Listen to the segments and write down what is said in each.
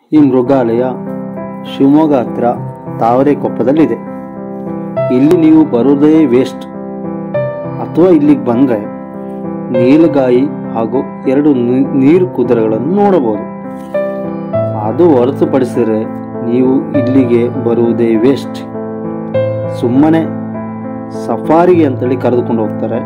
ಈ ಮೃಗಾಲಯ ಶಿವಮೊಗ್ಗ ಹತ್ರ ತಾವರೆಕೊಪ್ಪದಲ್ಲಿದೆ ಇಲ್ಲಿ ನೀವು ಬರೋದೇ ವೇಸ್ಟ್ ಅಥವಾ ಇಲ್ಲಿಗೆ ಬಂದರೆ ನೀಲಗಾಯಿ ಹಾಗೂ ಎರಡು ನೀ- ನೀರು ಕುದುರೆಗಳನ್ನು ನೋಡಬಹುದು ಅದು ಹೊರತುಪಡಿಸಿದರೆ ನೀವು ಇಲ್ಲಿಗೆ ಬರುವುದೇ ವೇಸ್ಟ್ ಸುಮ್ಮನೆ ಸಫಾರಿಗೆ ಅಂತೇಳಿ ಕರೆದುಕೊಂಡು ಹೋಗ್ತಾರೆ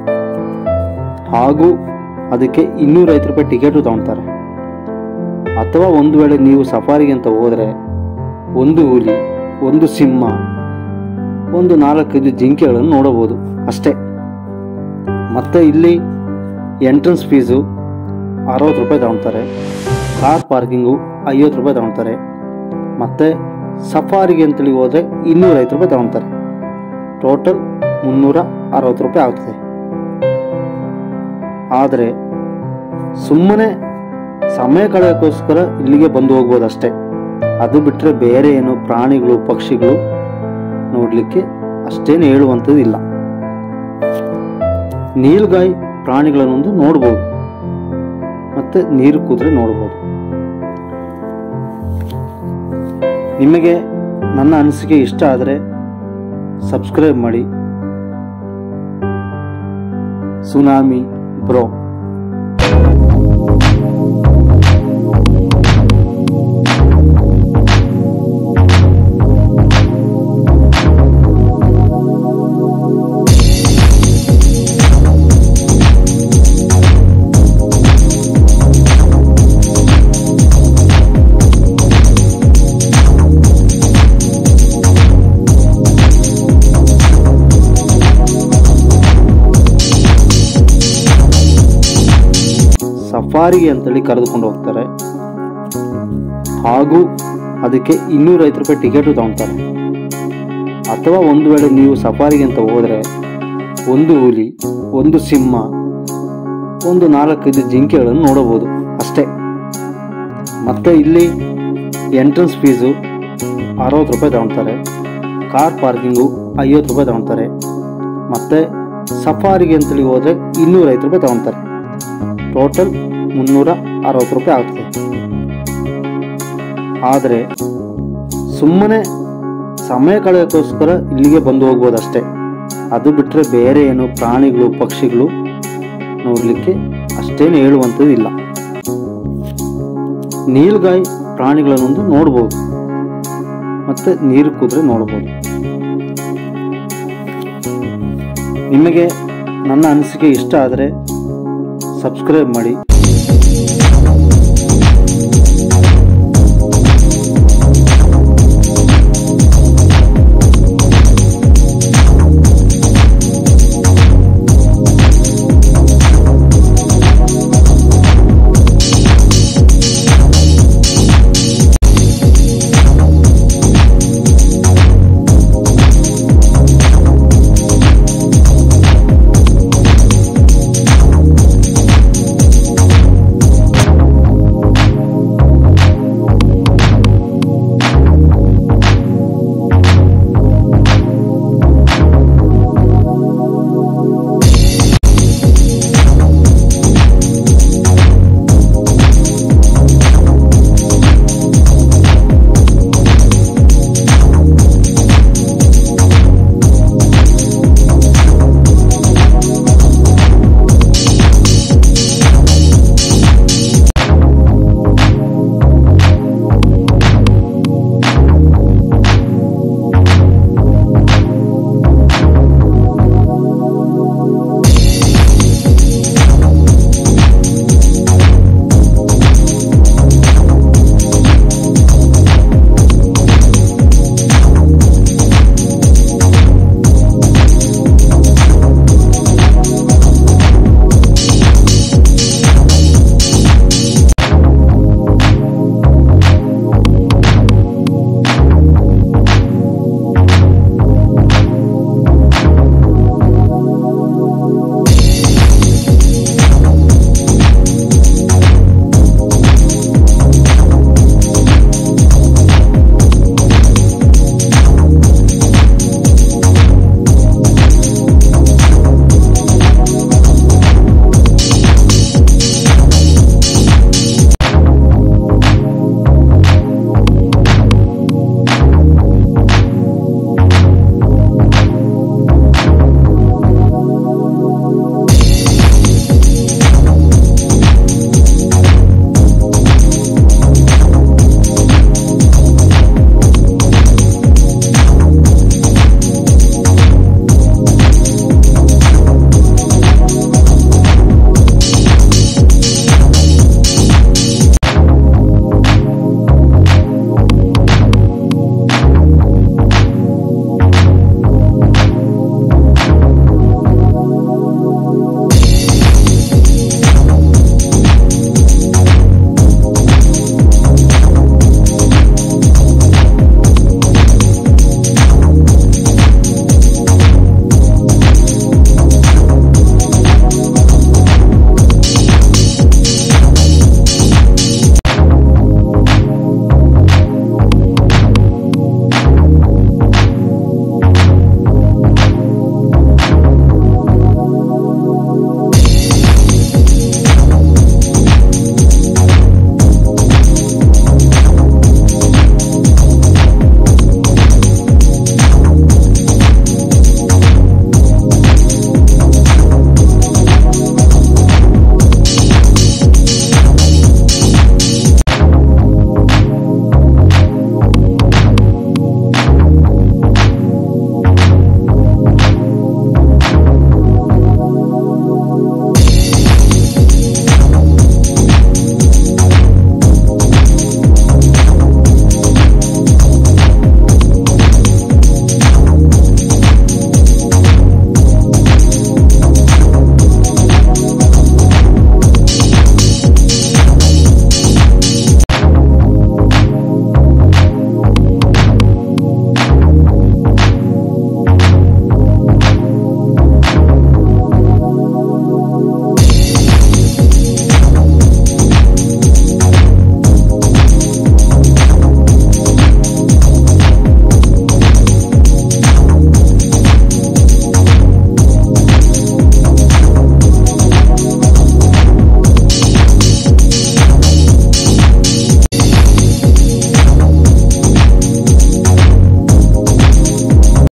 ಹಾಗೂ ಅದಕ್ಕೆ ಇನ್ನೂರೈವತ್ತು ರೂಪಾಯಿ ಟಿಕೆಟು ತಗೊಳ್ತಾರೆ ಅಥವಾ ಒಂದು ವೇಳೆ ನೀವು ಸಫಾರಿಗೆ ಅಂತ ಹೋದರೆ ಒಂದು ಹುಲಿ ಒಂದು ಸಿಂಹ ಒಂದು ನಾಲ್ಕೈದು ಜಿಂಕೆಗಳನ್ನು ನೋಡಬಹುದು ಅಷ್ಟೇ ಮತ್ತೆ ಇಲ್ಲಿ ಎಂಟ್ರೆನ್ಸ್ ಫೀಸು ಅರವತ್ತು ರೂಪಾಯಿ ತಗೊಳ್ತಾರೆ ಕಾರ್ ಪಾರ್ಕಿಂಗು ಐವತ್ತು ರೂಪಾಯಿ ತಗೊಳ್ತಾರೆ ಮತ್ತು ಸಫಾರಿಗೆ ಅಂತೇಳಿ ಹೋದರೆ ಇನ್ನೂರೈವತ್ತು ರೂಪಾಯಿ ತಗೊಳ್ತಾರೆ ಟೋಟಲ್ ಮುನ್ನೂರ ಅರವತ್ತು ರೂಪಾಯಿ ಆಗ್ತದೆ ಆದರೆ ಸುಮ್ಮನೆ ಸಮಯ ಕಳೆಯೋಕ್ಕೋಸ್ಕರ ಇಲ್ಲಿಗೆ ಬಂದು ಹೋಗ್ಬೋದು ಅಷ್ಟೇ ಅದು ಬಿಟ್ಟರೆ ಬೇರೆ ಏನು ಪ್ರಾಣಿಗಳು ಪಕ್ಷಿಗಳು ನೋಡಲಿಕ್ಕೆ ಅಷ್ಟೇನು ಹೇಳುವಂಥದ್ದಿಲ್ಲ ನೀಲ್ಗಾಯಿ ಪ್ರಾಣಿಗಳನ್ನೊಂದು ನೋಡ್ಬೋದು ಮತ್ತೆ ನೀರು ಕುದುರೆ ನೋಡ್ಬೋದು ನಿಮಗೆ ನನ್ನ ಅನಿಸಿಕೆ ಇಷ್ಟ ಆದರೆ ಸಬ್ಸ್ಕ್ರೈಬ್ ಮಾಡಿ ಸುನಾಮಿ ಬ್ರೋ ಸಫಾರಿಗೆ ಅಂತೇಳಿ ಕರೆದುಕೊಂಡು ಹೋಗ್ತಾರೆ ಹಾಗೂ ಅದಕ್ಕೆ ಇನ್ನೂರೈವತ್ತು ರೂಪಾಯಿ ಟಿಕೆಟು ತಗೊಳ್ತಾರೆ ಅಥವಾ ಒಂದು ವೇಳೆ ನೀವು ಸಫಾರಿಗೆ ಅಂತ ಹೋದರೆ ಒಂದು ಹುಲಿ ಒಂದು ಸಿಂಹ ಒಂದು ನಾಲ್ಕೈದು ಜಿಂಕೆಗಳನ್ನು ನೋಡಬಹುದು ಅಷ್ಟೇ ಮತ್ತೆ ಇಲ್ಲಿ ಎಂಟ್ರೆನ್ಸ್ ಫೀಸು ಅರವತ್ತು ರೂಪಾಯಿ ತಗೊಳ್ತಾರೆ ಕಾರ್ ಪಾರ್ಕಿಂಗು ಐವತ್ತು ರೂಪಾಯಿ ತಗೊಳ್ತಾರೆ ಮತ್ತು ಸಫಾರಿಗೆ ಅಂತೇಳಿ ಹೋದರೆ ಇನ್ನೂರೈವತ್ತು ರೂಪಾಯಿ ತಗೊಳ್ತಾರೆ ಟೋಟಲ್ ಮುನ್ನೂರ ಅರವತ್ತು ರೂಪಾಯಿ ಆಗ್ತದೆ ಆದರೆ ಸುಮ್ಮನೆ ಸಮಯ ಕಳೆಯೋಕ್ಕೋಸ್ಕರ ಇಲ್ಲಿಗೆ ಬಂದು ಹೋಗ್ಬೋದು ಅಷ್ಟೇ ಅದು ಬಿಟ್ಟರೆ ಬೇರೆ ಏನು ಪ್ರಾಣಿಗಳು ಪಕ್ಷಿಗಳು ನೋಡಲಿಕ್ಕೆ ಅಷ್ಟೇನು ಹೇಳುವಂಥದ್ದಿಲ್ಲ ನೀಲ್ಗಾಯಿ ಪ್ರಾಣಿಗಳನ್ನೊಂದು ನೋಡ್ಬೋದು ಮತ್ತು ನೀರು ಕುದುರೆ ನೋಡ್ಬೋದು ನಿಮಗೆ ನನ್ನ ಅನಿಸಿಕೆ ಇಷ್ಟ ಆದರೆ ಸಬ್ಸ್ಕ್ರೈಬ್ ಮಾಡಿ